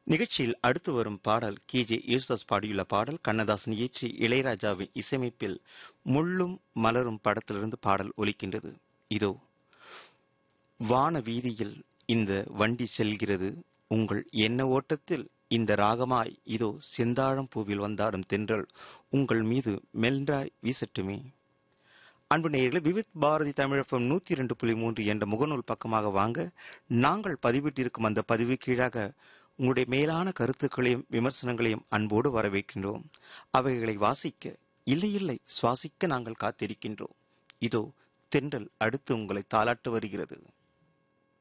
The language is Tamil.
நிகழ்ச்சியில் அடுத்து வரும் பாடல் கே ஜே யேசுதாஸ் பாடியுள்ள பாடல் கண்ணதாசன் இயற்றி இளையராஜாவின் இசையமைப்பில் முள்ளும் மலரும் படத்திலிருந்து பாடல் ஒலிக்கின்றது இதோ வான வீதியில் இந்த வண்டி செல்கிறது உங்கள் எண்ண ஓட்டத்தில் இந்த ராகமாய் இதோ செந்தாழம் பூவில் வந்தாடும் தென்றல் உங்கள் மீது மெல்றாய் வீசட்டுமே அன்பு நேயர்களே விவித் பாரதி தமிழகம் நூத்தி இரண்டு புள்ளி மூன்று என்ற முகநூல் பக்கமாக வாங்க நாங்கள் பதிவிட்டிருக்கும் அந்த பதிவு கீழாக உங்களுடைய மேலான கருத்துக்களையும் விமர்சனங்களையும் அன்போடு வரவேற்கின்றோம் அவைகளை வாசிக்க இல்லை இல்லை சுவாசிக்க நாங்கள் காத்திருக்கின்றோம் இதோ தென்றல் அடுத்து உங்களை தாளாட்டு வருகிறது